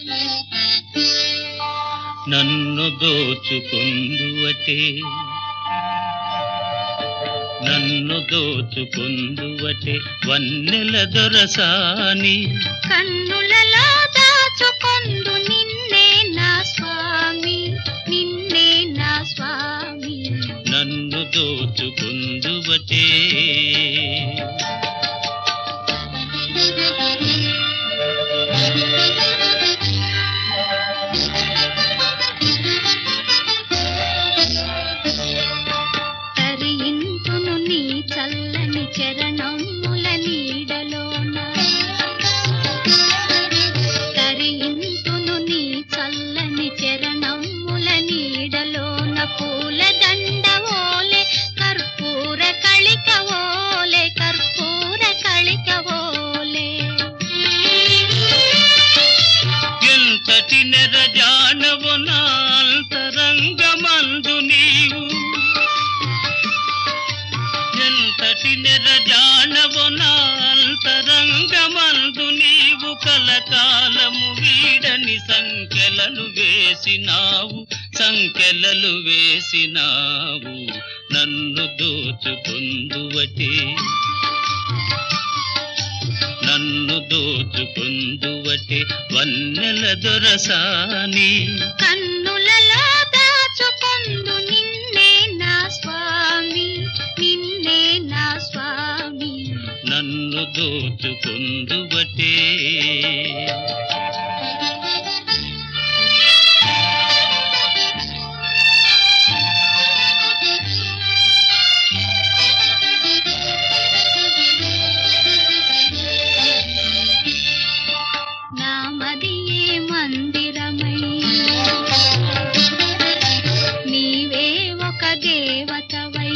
నన్ను దోచుకుందువటే నన్ను దోచుకుందువటే వన్నెల దొరసాని కన్నులలో దాచుకొందు నిన్నే నా స్వామి నిన్నే నా స్వామి నన్ను దోచుకుందువటే తరింతును నీ చల్లని చరణముల నీడలోన తరింతును నీ చల్లని చరణముల నీడలోన పూల దండవోలే కర్పూర కళికవోలే కర్పూర కళికవోలే ఎంతటి నెరజానవు నా అంతరంగమందు నీవు ఎంతటి నెరజానవు నా అంతరంగమందు నీవు కలకాలము వీడని సంఖ్యలను వేసినావు సంఖ్యలలు వేసినావు నన్ను దోచుకుందువటే నన్ను దోచుకుందువటే వన్నెల దొరసాని కన్నులలో దాచుకొందు నిన్నే నా స్వామి నిన్నే నా స్వామి నన్ను దోచుకుందువటే నామదియే మందిరమై నీవే ఒక దేవతవై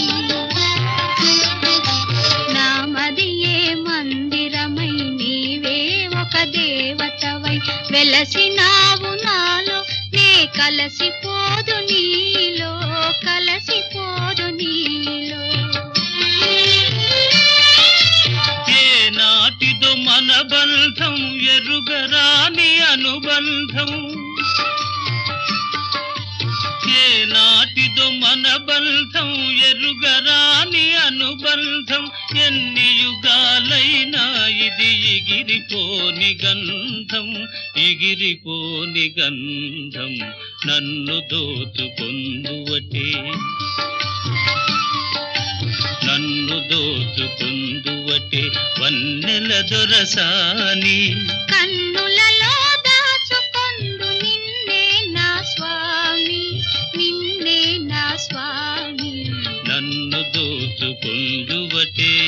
నామదియే మందిరమై నీవే ఒక దేవతవై వెలసినావు నాలో నే కలసిపోదు నీలో కలసిపోదు నీలో ఏ నాటిదో మన బంధం ఎరుగరాని అనుబంధం ఏ నాటిదో మన బంధం ఎరుగరాని అనుబంధం ఎన్ని యుగాలైనా ఇది ఎగిరిపోని గంధం ఎగిరిపోని గంధం నన్ను దోచుకొందువటే నన్ను దోచుకుందువటే వన్నెల దొరసాని కన్నులలో దాచుకొందు నిన్నే నా స్వామి నిన్నే నా స్వామి నన్ను దోచుకుందువటే